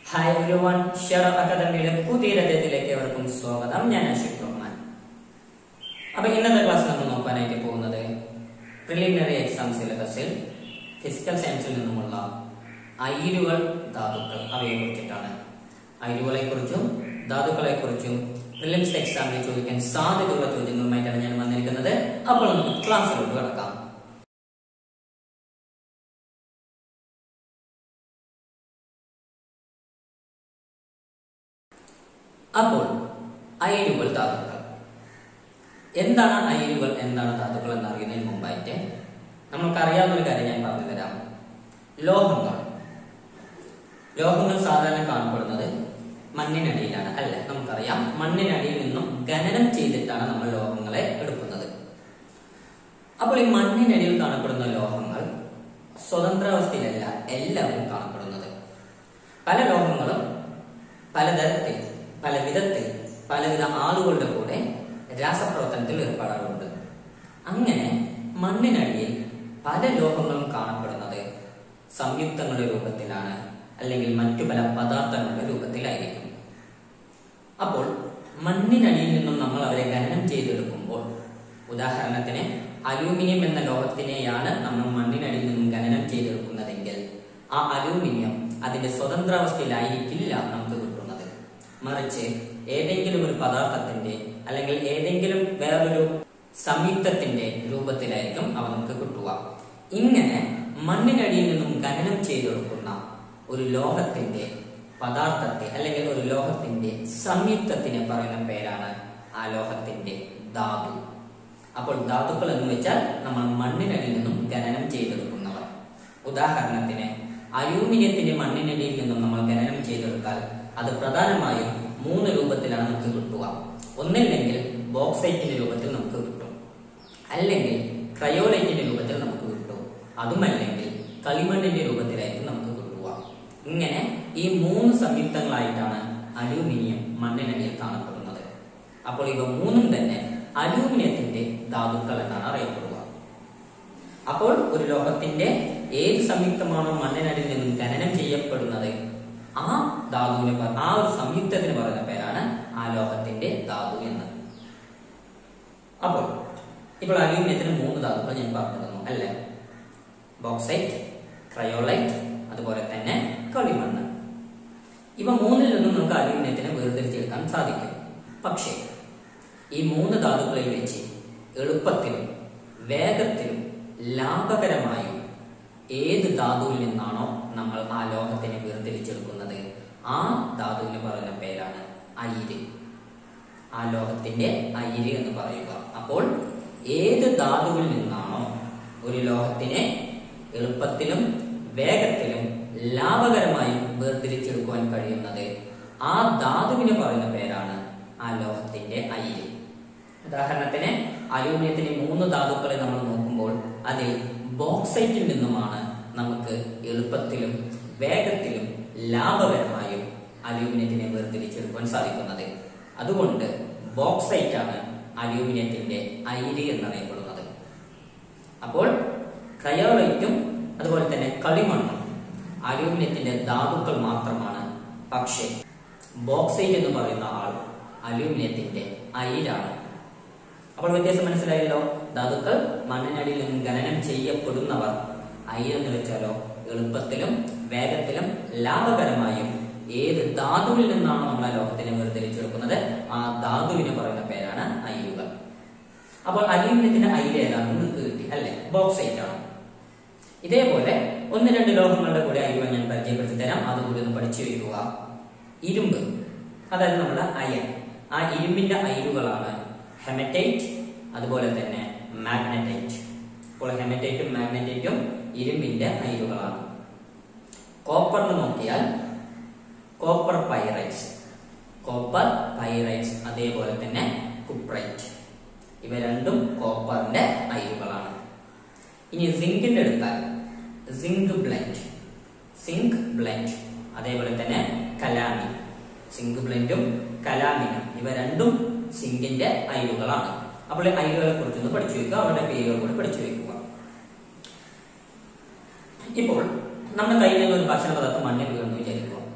hi every one share അക്കാദമിയുടെ പുതിയ രഥത്തിലേക്ക് ഏവർക്കും സ്വാഗതം ഞാൻ അഷിഖ് റഹ്മാൻ അപ്പൊ ഇന്നത്തെ ക്ലാസ് നമ്മൾ നോക്കാനായിട്ട് പോകുന്നത് പ്രിലിമിനറി എക്സാം സിലബസിൽ ഫിസിക്കൽ സയൻസിൽ നിന്നുമുള്ള അയിരുകൾ ധാതുക്കൾ അവയെ കുറിച്ചിട്ടാണ് അയിരുകളെ കുറിച്ചും ധാതുക്കളെ കുറിച്ചും പ്രിലിംസ് എക്സാമിൽ ചോദിക്കാൻ സാധ്യതയുള്ള ചോദ്യങ്ങളുമായിട്ടാണ് ഞാൻ വന്നിരിക്കുന്നത് അപ്പോൾ നമുക്ക് ക്ലാസ്സിലോട്ട് കിടക്കാം അപ്പോൾ അയിരുകൾ ധാതുക്കൾ എന്താണ് അയിരുകൾ എന്താണ് ധാതുക്കൾ എന്നറിയുന്നതിന് മുമ്പായിട്ട് നമ്മൾക്കറിയാവുന്ന ഒരു കാര്യം ഞാൻ പറഞ്ഞു തരാം ലോഹങ്ങൾ ലോഹങ്ങൾ സാധാരണ കാണപ്പെടുന്നത് മണ്ണിനടിയിലാണ് അല്ല നമുക്കറിയാം മണ്ണിനടിയിൽ നിന്നും ഖനനം ചെയ്തിട്ടാണ് നമ്മൾ ലോഹങ്ങളെ എടുക്കുന്നത് അപ്പോൾ ഈ മണ്ണിനടിയിൽ കാണപ്പെടുന്ന ലോഹങ്ങൾ സ്വതന്ത്രാവസ്ഥയിലല്ല എല്ലാവരും കാണപ്പെടുന്നത് പല ലോഹങ്ങളും പലതരത്തിൽ പല വിധത്തിൽ പലവിധ ആളുകളുടെ കൂടെ രാസപ്രവർത്തനത്തിൽ ഏർപ്പെടാറുണ്ട് അങ്ങനെ മണ്ണിനടിയിൽ പല ലോഹങ്ങളും കാണപ്പെടുന്നത് സംയുക്തങ്ങളുടെ രൂപത്തിലാണ് അല്ലെങ്കിൽ മറ്റു പല പദാർത്ഥങ്ങളുടെ രൂപത്തിലായിരിക്കും അപ്പോൾ മണ്ണിനടിയിൽ നിന്നും നമ്മൾ അവരെ ഖനനം ചെയ്തെടുക്കുമ്പോൾ ഉദാഹരണത്തിന് അലൂമിനിയം എന്ന ലോഹത്തിനെയാണ് നമ്മൾ മണ്ണിനടിയിൽ നിന്നും ഖനനം ചെയ്തെടുക്കുന്നതെങ്കിൽ ആ അലൂമിനിയം അതിന്റെ സ്വതന്ത്രാവസ്ഥയിലായിരിക്കില്ല നമുക്ക് കിട്ടുന്നത് മറിച്ച് ഏതെങ്കിലും ഒരു പദാർത്ഥത്തിന്റെ അല്ലെങ്കിൽ ഏതെങ്കിലും വേറൊരു സംയുക്തത്തിന്റെ രൂപത്തിലായിരിക്കും അവ നമുക്ക് കിട്ടുക ഇങ്ങനെ മണ്ണിനടിയിൽ നിന്നും ഖനനം ചെയ്തെടുക്കുന്ന ഒരു ലോഹത്തിന്റെ പദാർത്ഥത്തെ അല്ലെങ്കിൽ ഒരു ലോഹത്തിന്റെ സംയുക്തത്തിനെ പറയുന്ന പേരാണ് ആ ലോഹത്തിന്റെ ധാതു അപ്പോൾ ധാതുക്കൾ എന്ന് വെച്ചാൽ നമ്മൾ മണ്ണിനടിയിൽ നിന്നും ഖനനം ചെയ്തെടുക്കുന്നവർ ഉദാഹരണത്തിന് അലൂമിനിയത്തിന്റെ മണ്ണിനടിയിൽ നിന്നും നമ്മൾ ഖനനം ചെയ്തെടുത്താൽ അത് പ്രധാനമായും മൂന്ന് രൂപത്തിലാണ് നമുക്ക് കിട്ടുക ഒന്നില്ലെങ്കിൽ ബോക്സൈറ്റിന്റെ രൂപത്തിൽ നമുക്ക് കിട്ടും അല്ലെങ്കിൽ ക്രയോലൈറ്റിന്റെ രൂപത്തിൽ നമുക്ക് കിട്ടും അതുമല്ലെങ്കിൽ കളിമണ്ണിന്റെ രൂപത്തിലായിരിക്കും നമുക്ക് കിട്ടുക ഇങ്ങനെ ഈ മൂന്ന് സംയുക്തങ്ങളായിട്ടാണ് അലൂമിനിയം മണ്ണിനടിയിൽ കാണപ്പെടുന്നത് അപ്പോൾ ഇവ മൂന്നും തന്നെ അലൂമിനിയത്തിന്റെ ധാതുക്കൾ എന്നാണ് അറിയപ്പെടുക അപ്പോൾ ഒരു ലോഹത്തിന്റെ ഏത് സംയുക്തമാണോ മണ്ണിനടിയിൽ നിന്നും ഖനനം ചെയ്യപ്പെടുന്നത് ആ ധാതുവിന് പ- ആ ഒരു സംയുക്തത്തിന് പറയുന്ന പേരാണ് ആ ലോഹത്തിന്റെ ധാതു എന്ന് അപ്പോൾ ഇപ്പോൾ അലൂമിനിയത്തിന് മൂന്ന് ധാതുക്കൾ ഞാൻ പറഞ്ഞു തന്നു അല്ലേ ബോക്സൈറ്റ് ക്രയോലൈറ്റ് അതുപോലെ തന്നെ കളിമണ്ണ് ഇവ മൂന്നിൽ നിന്നും നമുക്ക് അലൂമിനിയത്തിനെ വേർതിരിച്ചെടുക്കാൻ സാധിക്കും പക്ഷേ ഈ മൂന്ന് ധാതുക്കളിൽ വെച്ച് എളുപ്പത്തിലും വേഗത്തിലും ലാഭകരമായും ഏത് ധാതുവിൽ നിന്നാണോ നമ്മൾ ആ ലോഹത്തിനെ വേർതിരിച്ചെടുക്കുന്നത് ആ ധാതുവിന് പറയുന്ന പേരാണ് അയിര് ആ ലോഹത്തിന്റെ അയിര് എന്ന് പറയുക അപ്പോൾ ഏത് ധാതുവിൽ നിന്നാണോ ഒരു ലോഹത്തിനെ എളുപ്പത്തിലും വേഗത്തിലും ലാഭകരമായും വേർതിരിച്ചെടുക്കുവാൻ കഴിയുന്നത് ആ ധാതുവിന് പറയുന്ന പേരാണ് ആ ലോഹത്തിന്റെ അയിര് ഉദാഹരണത്തിന് അലൂമിനിയത്തിന് മൂന്ന് ധാതുക്കളെ നമ്മൾ നോക്കുമ്പോൾ അതിൽ ബോക്സൈറ്റിൽ നിന്നുമാണ് നമുക്ക് എളുപ്പത്തിലും വേഗത്തിലും ലാഭകരമായും അലൂമിനിയത്തിനെ വേർതിരിച്ചെടുക്കുവാൻ സാധിക്കുന്നത് അതുകൊണ്ട് ബോക്സൈറ്റ് ആണ് അലൂമിനിയത്തിന്റെ അയിര് എന്നറിയപ്പെടുന്നത് അപ്പോൾ ക്രയോളൈറ്റും അതുപോലെ തന്നെ കളിമണ്ണും അലൂമിനിയത്തിന്റെ ധാതുക്കൾ മാത്രമാണ് പക്ഷേ ബോക്സൈറ്റ് എന്ന് പറയുന്ന ആൾ അലൂമിനിയത്തിന്റെ അയിരാണ് അപ്പോൾ വ്യത്യാസം മനസ്സിലായല്ലോ ധാതുക്കൾ മണ്ണിനടിയിൽ നിന്നും ഖനനം ചെയ്യപ്പെടുന്നവർ അയിരെന്ന് വെച്ചാലോ എളുപ്പത്തിലും വേഗത്തിലും ലാഭകരമായും ഏത് ധാതുവിൽ നിന്നാണോ നമ്മൾ ആ ലോഹത്തിനെ വേർതിരിച്ചെടുക്കുന്നത് ആ ധാതുവിന് പറയുന്ന പേരാണ് അയിരുകൾ അപ്പോൾ അലൂമിനിയത്തിന്റെ അയിര് ഏതാണ് നിങ്ങൾക്ക് കിട്ടി അല്ലെ ബോക്സൈറ്റ് ആണ് ഇതേപോലെ ഒന്ന് രണ്ട് ലോഹങ്ങളുടെ കൂടെ അയിരുകൾ ഞാൻ പരിചയപ്പെടുത്തി തരാം അതുകൂടി ഒന്ന് പഠിച്ചു വയ്ക്കുക ഇരുമ്പ് അതായത് നമ്മുടെ അയൺ ആ ഇരുമ്പിന്റെ അയിരുകളാണ് ഹെമറ്റൈറ്റ് അതുപോലെ തന്നെ മാഗ്നറ്റൈറ്റ് അപ്പോൾ ഹെമറ്റൈറ്റും മാഗ്നറ്റൈറ്റും ഇരുമ്പിന്റെ അയിരുകളാണ് കോപ്പറിന് നോക്കിയാൽ കോപ്പർ പൈറൈറ്റ്സ് കോപ്പർ പൈറൈറ്റ്സ് അതേപോലെ തന്നെ കുപ്രൈറ്റ് ഇവ രണ്ടും കോപ്പറിന്റെ അയിരുകളാണ് ഇനി സിങ്കിന്റെ എടുത്താൽ സിങ്ക് ബ്ലെൻഡ് സിങ്ക് ബ്ലെൻഡ് അതേപോലെ തന്നെ കലാമി സിങ്ക് ബ്ലെൻഡും കലാമിനും ഇവ രണ്ടും സിങ്കിന്റെ അയിരുകളാണ് അപ്പോൾ ഈ അയിരുകളെ കുറിച്ചൊന്ന് പഠിച്ചു വെക്കുക അവരുടെ പേരുകൾ കൂടി പഠിച്ചു വെക്കുക ഇപ്പോൾ നമ്മുടെ കയ്യിൽ നിന്ന് ഒരു ഭക്ഷണ പദാർത്ഥം മണ്ണിൽ വീഴുന്നു വിചാരിക്കുക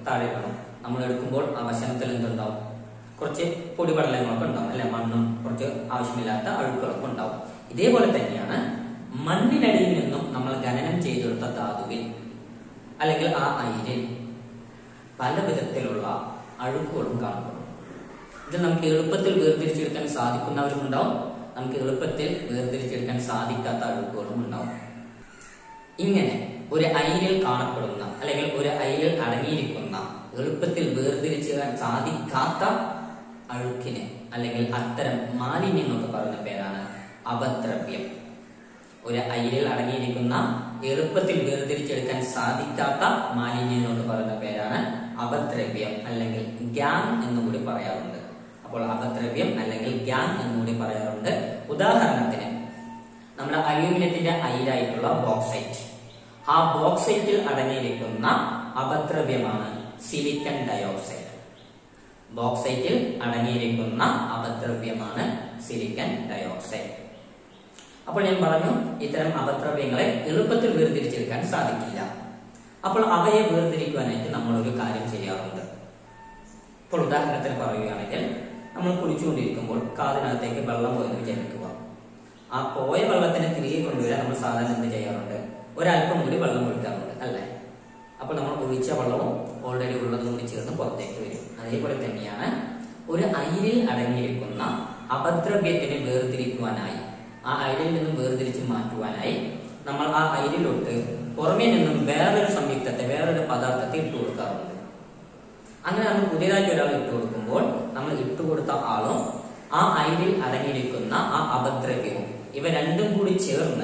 താഴെ വീണു നമ്മൾ എടുക്കുമ്പോൾ ആ വശനത്തിൽ എന്തുണ്ടാവും കുറച്ച് പൊടിപടലങ്ങളൊക്കെ ഉണ്ടാവും അല്ലെ മണ്ണും കുറച്ച് ആവശ്യമില്ലാത്ത അഴുക്കുകളൊക്കെ ഉണ്ടാവും ഇതേപോലെ തന്നെയാണ് മണ്ണിനടിയിൽ നിന്നും നമ്മൾ ഖനനം ചെയ്തെടുത്ത ധാതുവിൽ അല്ലെങ്കിൽ ആ അയിരിൽ പല വിധത്തിലുള്ള അഴുക്കുകളും കാണപ്പെടും ഇത് നമുക്ക് എളുപ്പത്തിൽ വേർതിരിച്ചെടുക്കാൻ സാധിക്കുന്നവരുമുണ്ടാവും നമുക്ക് എളുപ്പത്തിൽ വേർതിരിച്ചെടുക്കാൻ സാധിക്കാത്ത അഴുക്കുകളും ഉണ്ടാവും ഇങ്ങനെ ഒരു അയിരിൽ കാണപ്പെടുന്ന അല്ലെങ്കിൽ ഒരു അയിരിൽ അടങ്ങിയിരിക്കുന്ന എളുപ്പത്തിൽ വേർതിരിച്ചെടുക്കാൻ സാധിക്കാത്ത അഴുക്കിന് അല്ലെങ്കിൽ അത്തരം മാലിന്യങ്ങൾക്ക് പറയുന്ന പേരാണ് അപദ്രവ്യം ഒരു അയിരിൽ അടങ്ങിയിരിക്കുന്ന എളുപ്പത്തിൽ വേർതിരിച്ചെടുക്കാൻ സാധിക്കാത്ത മാലിന്യങ്ങൾക്ക് പറയുന്ന പേരാണ് അപദ്രവ്യം അല്ലെങ്കിൽ ഗ്യാങ് എന്നുകൂടി പറയാറുണ്ട് അപ്പോൾ അപദ്രവ്യം അല്ലെങ്കിൽ ഗ്യാങ് എന്നുകൂടി പറയാറുണ്ട് ഉദാഹരണത്തിന് നമ്മുടെ അലൂമിനിയത്തിന്റെ അയിരായിട്ടുള്ള ബോക്സൈറ്റ് ആ ബോക്സൈറ്റിൽ അടങ്ങിയിരിക്കുന്ന അപദ്രവ്യമാണ് സിലിക്കൺ ഡയോക്സൈഡ് ബോക്സൈറ്റിൽ അടങ്ങിയിരിക്കുന്ന അപദ്രവ്യമാണ് സിലിക്കൺ ഡയോക്സൈഡ് അപ്പോൾ ഞാൻ പറഞ്ഞു ഇത്തരം അപദ്രവ്യങ്ങളെ എളുപ്പത്തിൽ വേർതിരിച്ചെടുക്കാൻ സാധിക്കില്ല അപ്പോൾ അവയെ വേർതിരിക്കുവാനായിട്ട് നമ്മൾ ഒരു കാര്യം ചെയ്യാറുണ്ട് ഇപ്പോൾ ഉദാഹരണത്തിന് പറയുകയാണെങ്കിൽ നമ്മൾ കുളിച്ചുകൊണ്ടിരിക്കുമ്പോൾ കാതിനകത്തേക്ക് വെള്ളം പോയെന്ന് വിചാരിക്കുക ആ പോയ വെള്ളത്തിനെ തിരികെ കൊണ്ടുവരാൻ നമ്മൾ സാധാരണ എന്ത് ചെയ്യാറുണ്ട് ഒരല്പം കൂടി വെള്ളം ഒഴിക്കാറുണ്ട് അല്ലേ അപ്പോൾ നമ്മൾ ഒഴിച്ച വെള്ളവും ഓൾറെഡി ഉള്ളതും കൂടി ചേർന്ന് പുറത്തേക്ക് വരും അതേപോലെ തന്നെയാണ് ഒരു അയിരിൽ അടങ്ങിയിരിക്കുന്ന അപദ്രവ്യത്തിനെ വേർതിരിക്കുവാനായി ആ അയിരിൽ നിന്നും വേർതിരിച്ച് മാറ്റുവാനായി നമ്മൾ ആ അയിരിലോട്ട് പുറമേ നിന്നും വേറൊരു സംയുക്തത്തെ വേറൊരു പദാർത്ഥത്തെ ഇട്ടു കൊടുക്കാറുണ്ട് അങ്ങനെ നമ്മൾ പുതിയതായിട്ട് ഒരാൾ ഇട്ടു കൊടുക്കുമ്പോൾ നമ്മൾ ഇട്ടു കൊടുത്ത ആളും ആ അയിരിൽ അടങ്ങിയിരിക്കുന്ന ആ അപദ്രവ്യവും ഇവ രണ്ടും കൂടി ചേർന്ന്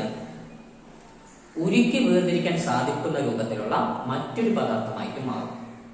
ഉരുക്കി വേർതിരിക്കാൻ സാധിക്കുന്ന രൂപത്തിലുള്ള മറ്റൊരു പദാർത്ഥമായിട്ട് മാറും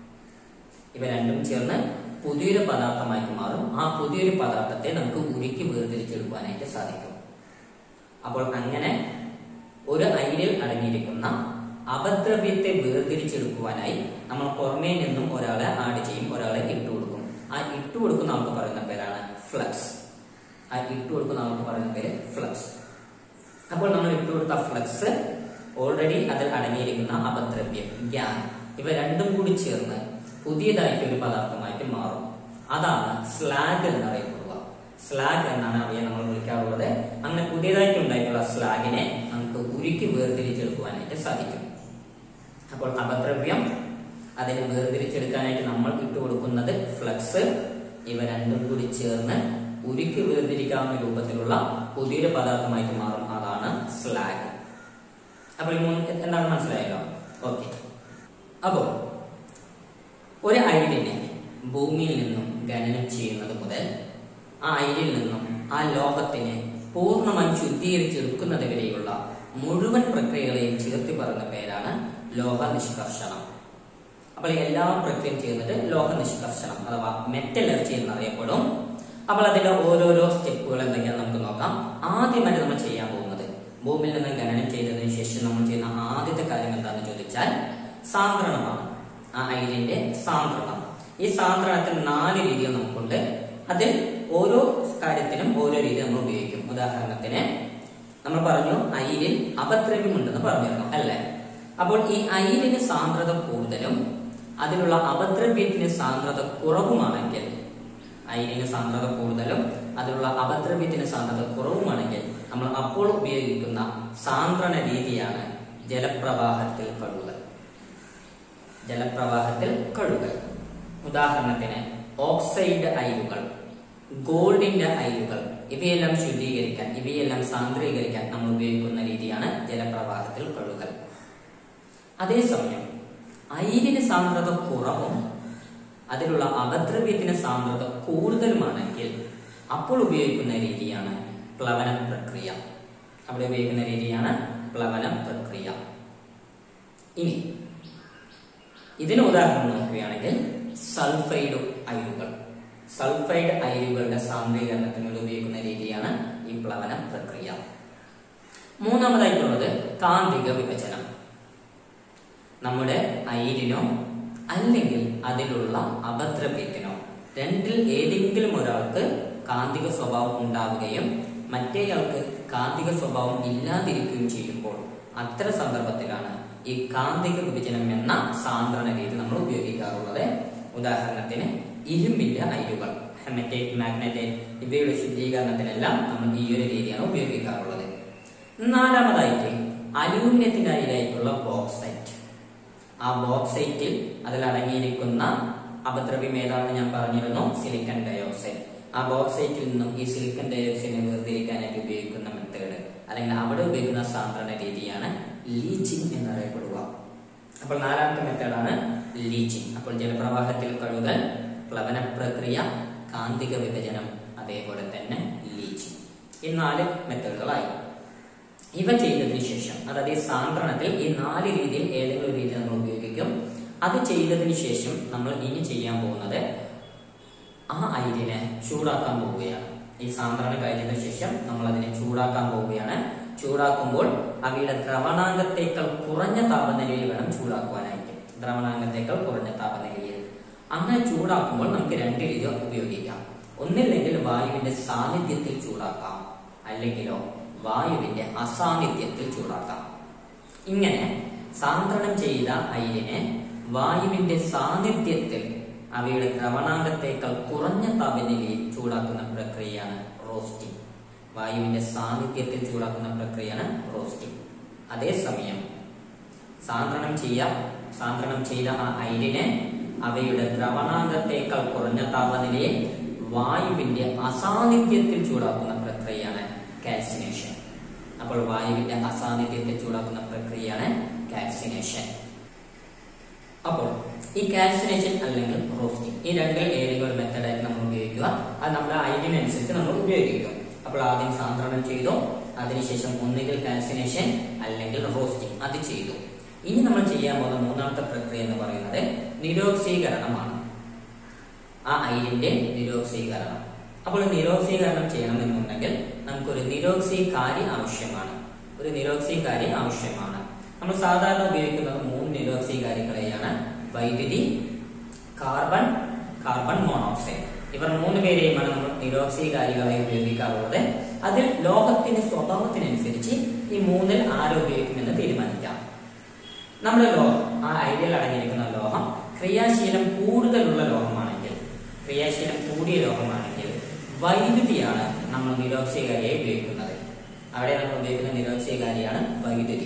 ഇവ രണ്ടും ചേർന്ന് പുതിയൊരു പദാർത്ഥമായിട്ട് മാറും ആ പുതിയൊരു പദാർത്ഥത്തെ നമുക്ക് ഉരുക്കി വേർതിരിച്ചെടുക്കാനായിട്ട് സാധിക്കും അപ്പോൾ അങ്ങനെ ഒരു അയിരിൽ അടങ്ങിയിരിക്കുന്ന അപദ്രവ്യത്തെ വേർതിരിച്ചെടുക്കുവാനായി നമ്മൾ പുറമേ നിന്നും ഒരാളെ ആഡ് ചെയ്യും ഒരാളെ ഇട്ടു കൊടുക്കും ആ ഇട്ടു കൊടുക്കുന്ന ആൾക്ക് പറയുന്ന പേരാണ് ഫ്ലക്സ് ആ ഇട്ടു കൊടുക്കുന്ന ആൾക്ക് പറയുന്ന പേര് ഫ്ലക്സ് അപ്പോൾ നമ്മൾ ഇട്ടു കൊടുത്ത ഫ്ലക്സ് ഓൾറെഡി അതിൽ അടങ്ങിയിരിക്കുന്ന അപദ്രവ്യം ഗ്യാൻ ഇവ രണ്ടും കൂടി ചേർന്ന് പുതിയതായിട്ട് ഒരു പദാർത്ഥമായിട്ട് മാറും അതാണ് സ്ലാഗ് എന്നറിയപ്പെടുക സ്ലാഗ് എന്നാണ് അവയെ നമ്മൾ വിളിക്കാറുള്ളത് അങ്ങനെ പുതിയതായിട്ട് ഉണ്ടായിട്ടുള്ള സ്ലാഗിനെ നമുക്ക് ഉരുക്കി വേർതിരിച്ചെടുക്കുവാനായിട്ട് സാധിക്കും അപ്പോൾ അപദ്രവ്യം അതിനെ വേർതിരിച്ചെടുക്കാനായിട്ട് നമ്മൾ ഇട്ടുകൊടുക്കുന്നത് ഫ്ലക്സ് ഇവ രണ്ടും കൂടി ചേർന്ന് ഉരുക്കി വേർതിരിക്കാവുന്ന രൂപത്തിലുള്ള പുതിയൊരു പദാർത്ഥമായിട്ട് മാറും അതാണ് സ്ലാഗ് അപ്പോൾ ഈ മൂന്ന് എന്താണ് മനസ്സിലായല്ലോ ഓക്കെ അപ്പോൾ ഒരു അയിരിനെ ഭൂമിയിൽ നിന്നും ഖനനം ചെയ്യുന്നത് മുതൽ ആ അയിരിൽ നിന്നും ആ ലോഹത്തിനെ പൂർണ്ണമായി ശുദ്ധീകരിച്ചെടുക്കുന്നത് വരെയുള്ള മുഴുവൻ പ്രക്രിയകളെയും ചേർത്തി പറയുന്ന പേരാണ് ലോഹ നിഷ്കർഷണം അപ്പോൾ ഈ എല്ലാ പ്രക്രിയയും ചെയ്യുന്നത് ലോഹ നിഷ്കർഷണം അഥവാ മെറ്റലർജി എന്നറിയപ്പെടും അപ്പോൾ അതിന്റെ ഓരോരോ സ്റ്റെപ്പുകൾ എന്തൊക്കെയാണ് നമുക്ക് നോക്കാം ആദ്യമായിട്ട് നമ്മൾ ചെയ്യാൻ പോകുന്നത് ഭൂമിയിൽ നിന്ന് ഖനനം ചെയ്തതിനു ശേഷം നമ്മൾ ചെയ്യുന്ന ആദ്യത്തെ കാര്യം എന്താണെന്ന് ചോദിച്ചാൽ സാന്ദ്രണമാണ് ആ അയിരിന്റെ സാന്ദ്രണം ഈ സാന്ദ്രണത്തിൽ നാല് രീതികൾ നമുക്കുണ്ട് അതിൽ ഓരോ കാര്യത്തിനും ഓരോ രീതി നമ്മൾ ഉപയോഗിക്കും ഉദാഹരണത്തിന് നമ്മൾ പറഞ്ഞു അയിരിൽ അപദ്രവ്യമുണ്ടെന്ന് പറഞ്ഞിരുന്നു അല്ലേ അപ്പോൾ ഈ അയിരിന് സാന്ദ്രത കൂടുതലും അതിലുള്ള അപദ്രവ്യത്തിന് സാന്ദ്രത കുറവുമാണെങ്കിൽ അയിരിന് സാന്ദ്രത കൂടുതലും അതിലുള്ള അപദ്രവ്യത്തിന് സാന്ദ്രത കുറവുമാണെങ്കിൽ നമ്മൾ അപ്പോൾ ഉപയോഗിക്കുന്ന സാന്ദ്രണ രീതിയാണ് ജലപ്രവാഹത്തിൽ കഴുകൽ ജലപ്രവാഹത്തിൽ കഴുകൽ ഉദാഹരണത്തിന് ഓക്സൈഡ് അയിരുകൾ ഗോൾഡിന്റെ അയിരുകൾ ഇവയെല്ലാം ശുദ്ധീകരിക്കാൻ ഇവയെല്ലാം സാന്ദ്രീകരിക്കാൻ നമ്മൾ ഉപയോഗിക്കുന്ന രീതിയാണ് ജലപ്രവാഹത്തിൽ കഴുകൽ അതേസമയം അയിരിന് സാന്ദ്രത കുറവും അതിലുള്ള അപദ്രവ്യത്തിന് സാന്ദ്രത കൂടുതലുമാണെങ്കിൽ അപ്പോൾ ഉപയോഗിക്കുന്ന രീതിയാണ് പ്ലവന പ്രക്രിയ അവിടെ ഉപയോഗിക്കുന്ന രീതിയാണ് പ്ലവന പ്രക്രിയ ഇനി ഇതിന് ഉദാഹരണം നോക്കുകയാണെങ്കിൽ സൾഫൈഡ് അയിരുകൾ സൾഫൈഡ് അയിരുകളുടെ സാന്ദ്രീകരണത്തിന് വേണ്ടി ഉപയോഗിക്കുന്ന രീതിയാണ് ഈ പ്ലവന പ്രക്രിയ മൂന്നാമതായിട്ടുള്ളത് കാന്തിക വിഭജനം നമ്മുടെ അയിരിനോ അല്ലെങ്കിൽ അതിലുള്ള അപദ്രവ്യത്തിനോ രണ്ടിൽ ഏതെങ്കിലും ഒരാൾക്ക് കാന്തിക സ്വഭാവം ഉണ്ടാവുകയും മറ്റേയാൾക്ക് കാന്തിക സ്വഭാവം ഇല്ലാതിരിക്കുകയും ചെയ്യുമ്പോൾ അത്തരം സന്ദർഭത്തിലാണ് ഈ കാന്തിക വിഭജനം എന്ന സാന്ദ്രണ രീതി നമ്മൾ ഉപയോഗിക്കാറുള്ളത് ഉദാഹരണത്തിന് ഇരുമ്പിന്റെ അയിരുകൾ ഹെമറ്റേറ്റ് മാഗ്നറ്റേറ്റ് ഇവയുടെ ശുദ്ധീകരണത്തിനെല്ലാം നമ്മൾ ഈ ഒരു രീതിയാണ് ഉപയോഗിക്കാറുള്ളത് നാലാമതായിട്ട് അലൂമിനിയത്തിന്റെ അയിലായിട്ടുള്ള ബോക്സൈറ്റ് ആ ബോക്സൈറ്റിൽ അതിൽ അടങ്ങിയിരിക്കുന്ന അപദ്രവ്യം ഏതാണെന്ന് ഞാൻ പറഞ്ഞിരുന്നു സിലിക്കൺ ഡയോക്സൈഡ് ആ ബോക്സൈറ്റിൽ നിന്നും ഈ സിലിക്കൺ ഡയോക്സൈഡിനെ വേർതിരിക്കാനായിട്ട് ഉപയോഗിക്കുന്ന മെത്തേഡ് അല്ലെങ്കിൽ അവിടെ ഉപയോഗിക്കുന്ന സാന്ദ്രണ രീതിയാണ് ലീച്ചിങ് എന്നറിയപ്പെടുക അപ്പോൾ നാലാമത്തെ മെത്തേഡാണ് ലീച്ചിങ് അപ്പോൾ ജലപ്രവാഹത്തിൽ കഴുകൽ പ്ലവന പ്രക്രിയ കാന്തിക വിഭജനം അതേപോലെ തന്നെ ലീച്ചിങ് ഈ നാല് മെത്തേഡുകളായി ഇവ ചെയ്തതിനു ശേഷം അതായത് ഈ സാന്ദ്രണത്തിൽ ഈ നാല് രീതിയിൽ ഏതെങ്കിലും ഒരു രീതി നമ്മൾ ഉപയോഗിക്കും അത് ചെയ്തതിനു ശേഷം നമ്മൾ ഇനി ചെയ്യാൻ പോകുന്നത് ആ അയിരിനെ ചൂടാക്കാൻ പോവുകയാണ് ഈ സാന്ദ്രണം കഴിഞ്ഞതിനു ശേഷം നമ്മൾ അതിനെ ചൂടാക്കാൻ പോവുകയാണ് ചൂടാക്കുമ്പോൾ അവയുടെ ദ്രവണാംഗത്തേക്കാൾ കുറഞ്ഞ താപനിലയിൽ വേണം ചൂടാക്കുവാനായിട്ട് ദ്രവണാംഗത്തേക്കാൾ കുറഞ്ഞ താപനിലയിൽ അങ്ങനെ ചൂടാക്കുമ്പോൾ നമുക്ക് രണ്ട് രീതി ഉപയോഗിക്കാം ഒന്നില്ലെങ്കിൽ വായുവിന്റെ സാന്നിധ്യത്തിൽ ചൂടാക്കാം അല്ലെങ്കിലോ വായുവിന്റെ അസാന്നിധ്യത്തിൽ ചൂടാക്കാം ഇങ്ങനെ സാന്ദ്രണം ചെയ്ത അയിരിനെ വായുവിന്റെ സാന്നിധ്യത്തിൽ അവയുടെ ദ്രവണാംഗത്തേക്കാൾ കുറഞ്ഞ താപനിലയിൽ ചൂടാക്കുന്ന പ്രക്രിയയാണ് റോസ്റ്റിംഗ് വായുവിന്റെ സാന്നിധ്യത്തിൽ ചൂടാക്കുന്ന പ്രക്രിയയാണ് റോസ്റ്റിംഗ് അതേസമയം സാന്ദ്രണം ചെയ്യാം സാന്ദ്രണം ചെയ്ത ആ അയിരിനെ അവയുടെ ദ്രവണാംഗത്തേക്കാൾ കുറഞ്ഞ താപനിലയിൽ വായുവിന്റെ അസാന്നിധ്യത്തിൽ ചൂടാക്കുന്ന പ്രക്രിയയാണ് കാൽസിനേഷൻ അപ്പോൾ വായുവിന്റെ അസാന്നിധ്യത്തിൽ ചൂടാക്കുന്ന പ്രക്രിയയാണ് കാൽസിനേഷൻ അപ്പോൾ ഈ കാൽസിനേഷൻ അല്ലെങ്കിൽ റോസ്റ്റിംഗ് ഈ രണ്ടിൽ ഏതെങ്കിലും ഒരു മെത്തഡായിട്ട് നമ്മൾ ഉപയോഗിക്കുക അത് നമ്മുടെ അയിലിനനുസരിച്ച് നമ്മൾ ഉപയോഗിക്കും അപ്പോൾ ആദ്യം സാന്ദ്രണം ചെയ്തു അതിനുശേഷം ഒന്നുകിൽ കാൽസിനേഷൻ അല്ലെങ്കിൽ റോസ്റ്റിംഗ് അത് ചെയ്തു ഇനി നമ്മൾ ചെയ്യാൻ പോകുന്ന മൂന്നാമത്തെ പ്രക്രിയ എന്ന് പറയുന്നത് നിരോക്സീകരണമാണ് ആ അയിരിന്റെ നിരോക്സീകരണം അപ്പോൾ നിരോക്സീകരണം ചെയ്യണമെന്നുണ്ടെങ്കിൽ നമുക്കൊരു നിരോക്സീകാരി ആവശ്യമാണ് ഒരു നിരോക്സീകാരി ആവശ്യമാണ് നമ്മൾ സാധാരണ ഉപയോഗിക്കുന്നത് മൂന്ന് നിരോക്സീകാരികളെയാണ് വൈദ്യുതി കാർബൺ കാർബൺ മോണോക്സൈഡ് ഇവർ മൂന്ന് പേരെയുമാണ് നമ്മൾ നിരോക്സീകാരികളായി ഉപയോഗിക്കാറുള്ളത് അതിൽ ലോഹത്തിന്റെ സ്വഭാവത്തിനനുസരിച്ച് ഈ മൂന്നിൽ ആര് ഉപയോഗിക്കുമെന്ന് തീരുമാനിക്കാം നമ്മുടെ ലോഹം ആ ഐഡിയൽ അടങ്ങിയിരിക്കുന്ന ലോഹം ക്രിയാശീലം കൂടുതലുള്ള ലോഹമാണെങ്കിൽ ക്രിയാശീലം കൂടിയ ലോഹമാണെങ്കിൽ വൈദ്യുതിയാണ് നമ്മൾ നിരോക്സീകാരിയായി ഉപയോഗിക്കുന്നത് അവിടെ നമ്മൾ ഉപയോഗിക്കുന്ന നിരോക്സീകാരിയാണ് വൈദ്യുതി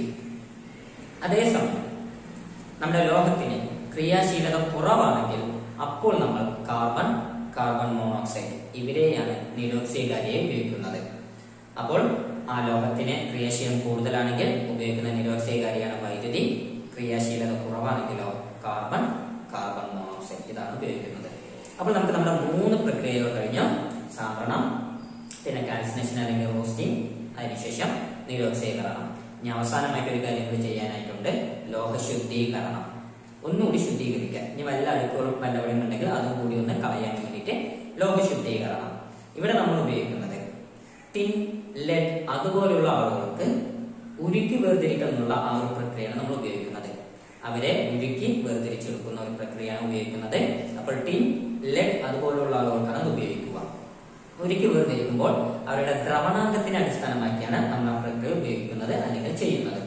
അതേസമയം നമ്മുടെ ലോഹത്തിന് ക്രിയാശീലത കുറവാണെങ്കിൽ അപ്പോൾ നമ്മൾ കാർബൺ കാർബൺ മോണോക്സൈഡ് ഇവരെയാണ് നിരോക്സീകാരിയെ ഉപയോഗിക്കുന്നത് അപ്പോൾ ആ ലോഹത്തിന് ക്രിയാശീലം കൂടുതലാണെങ്കിൽ ഉപയോഗിക്കുന്ന നിരോക്സീകാരിയാണ് വൈദ്യുതി ക്രിയാശീലത കുറവാണെങ്കിലോ കാർബൺ കാർബൺ മോണോക്സൈഡ് ഇതാണ് ഉപയോഗിക്കുന്നത് അപ്പോൾ നമുക്ക് നമ്മുടെ മൂന്ന് പ്രക്രിയകൾ കഴിഞ്ഞു സാന്ദ്രണം പിന്നെ കാൽസിനേഷൻ അല്ലെങ്കിൽ റോസ്റ്റിംഗ് അതിനുശേഷം നിരോക്സീകരണം ഇനി അവസാനമായിട്ട് ഒരു കാര്യം കൂടി ചെയ്യാനായിട്ടുണ്ട് ലോഹശുദ്ധീകരണം ഒന്നുകൂടി ശുദ്ധീകരിക്കാൻ ഇനി വല്ല അഴുക്കുകളും വല്ലവഴും ഉണ്ടെങ്കിൽ അതും കൂടി ഒന്ന് കളയാൻ വേണ്ടിയിട്ട് ലോഹശുദ്ധീകരണം ഇവിടെ നമ്മൾ ഉപയോഗിക്കുന്നത് ടിൻ ലെഡ് അതുപോലെയുള്ള ആളുകൾക്ക് ഉരുക്കി വേർതിരിക്കൽ എന്നുള്ള ആ ഒരു പ്രക്രിയയാണ് നമ്മൾ ഉപയോഗിക്കുന്നത് അവരെ ഉരുക്കി വേർതിരിച്ചെടുക്കുന്ന ഒരു പ്രക്രിയയാണ് ഉപയോഗിക്കുന്നത് അപ്പോൾ ടിൻ ലെഡ് അതുപോലെയുള്ള ആളുകൾക്കാണ് അത് ഉപയോഗിക്കുക ഉരുക്കി വേർതിരിക്കുമ്പോൾ അവരുടെ ദ്രവണാംഗത്തിനെ അടിസ്ഥാനമാക്കിയാണ് നമ്മൾ ആ പ്രക്രിയ ഉപയോഗിക്കുന്നത് അല്ലെങ്കിൽ ചെയ്യുന്നത്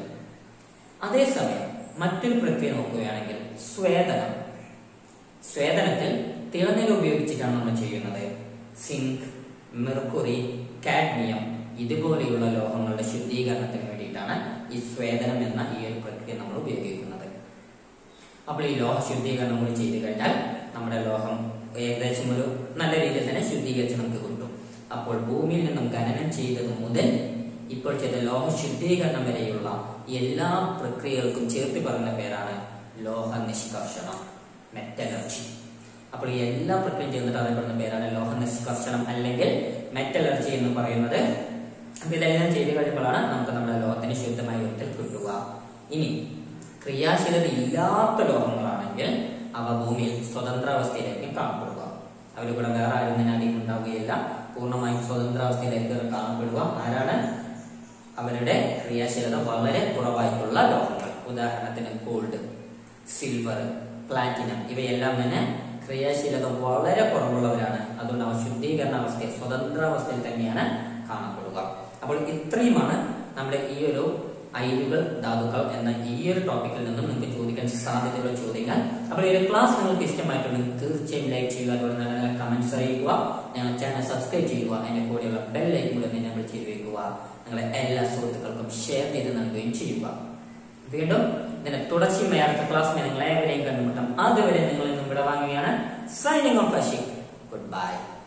അതേസമയം മറ്റൊരു പ്രക്രിയ നോക്കുകയാണെങ്കിൽ സ്വേദനം സ്വേദനത്തിൽ തിളനില ഉപയോഗിച്ചിട്ടാണ് നമ്മൾ ചെയ്യുന്നത് സിങ്ക് മെർക്കുറി കാഡ്മിയം ഇതുപോലെയുള്ള ലോഹങ്ങളുടെ ശുദ്ധീകരണത്തിന് വേണ്ടിയിട്ടാണ് ഈ സ്വേദനം എന്ന ഈ ഒരു പ്രക്രിയ നമ്മൾ ഉപയോഗിക്കുന്നത് അപ്പോൾ ഈ ലോഹ ശുദ്ധീകരണം കൂടി ചെയ്തു കഴിഞ്ഞാൽ നമ്മുടെ ലോഹം ഏകദേശം ഒരു നല്ല രീതിയിൽ തന്നെ ശുദ്ധീകരിച്ച് നമുക്ക് കിട്ടും അപ്പോൾ ഭൂമിയിൽ നിന്നും ഖനനം ചെയ്തത് മുതൽ ഇപ്പോൾ ചെയ്ത ലോഹ ശുദ്ധീകരണം വരെയുള്ള എല്ലാ പ്രക്രിയകൾക്കും ചേർത്ത് പറയുന്ന പേരാണ് ലോഹ നിഷ്കർഷണം മെറ്റലർജി അപ്പോൾ ഈ എല്ലാ പ്രക്രിയയും ചേർന്നിട്ട് അറിയപ്പെടുന്ന പേരാണ് ലോഹ നിഷ്കർഷണം അല്ലെങ്കിൽ മെറ്റലർജി എന്ന് പറയുന്നത് അപ്പൊ ഇതെല്ലാം ചെയ്ത് കഴിയുമ്പോഴാണ് നമുക്ക് നമ്മുടെ ലോഹത്തിന് ശുദ്ധമായ രൂപത്തിൽ കിട്ടുക ഇനി ക്രിയാശീലത ഇല്ലാത്ത ലോഹങ്ങളാണെങ്കിൽ അവ ഭൂമിയിൽ സ്വതന്ത്രാവസ്ഥയിലേക്ക് കാണപ്പെടുക അവരുടെ കൂടെ വേറെ ആരും തന്നെ അധികം ഉണ്ടാവുകയില്ല പൂർണ്ണമായും സ്വതന്ത്രാവസ്ഥയിലേക്ക് കാണപ്പെടുക ആരാണ് അവരുടെ ക്രിയാശീലത വളരെ കുറവായിട്ടുള്ള ലോഹങ്ങൾ ഉദാഹരണത്തിന് ഗോൾഡ് സിൽവർ പ്ലാറ്റിനം ഇവയെല്ലാം തന്നെ ക്രിയാശീലത വളരെ കുറവുള്ളവരാണ് അതുകൊണ്ട് അവ ശുദ്ധീകരണ അവസ്ഥയിൽ സ്വതന്ത്രാവസ്ഥയിൽ തന്നെയാണ് കാണപ്പെടുക അപ്പോൾ ഇത്രയുമാണ് നമ്മുടെ ഈ ഒരു അയിരുകൾ ധാതുക്കൾ എന്ന ഈ ഒരു ടോപ്പിക്കിൽ നിന്നും നിങ്ങൾക്ക് ചോദിക്കാൻ സാധ്യതയുള്ള ചോദ്യങ്ങൾ അപ്പോൾ ഈ ഒരു ക്ലാസ് നിങ്ങൾക്ക് ഇഷ്ടമായിട്ടുണ്ടെങ്കിൽ തീർച്ചയായും ലൈക്ക് ചെയ്യുക അതുപോലെ നല്ല നല്ല കമന്റ്സ് അറിയിക്കുക ഞങ്ങളുടെ ചാനൽ സബ്സ്ക്രൈബ് ചെയ്യുക അതിന്റെ കൂടെയുള്ള ബെല്ലൈക്കും കൂടെ നിങ്ങൾ ചെയ്തു വെക്കുക നിങ്ങളെ എല്ലാ സുഹൃത്തുക്കൾക്കും ഷെയർ ചെയ്ത് നൽകുകയും ചെയ്യുക വീണ്ടും ഇതിന്റെ തുടർച്ചയുമായി അടുത്ത ക്ലാസ്സിൽ നിങ്ങൾ ഏവരെയും കണ്ടുമുട്ടാം അതുവരെ നിങ്ങൾ ഇന്നും ഇവിടെ വാങ്ങുകയാണ് signing off Ashik good by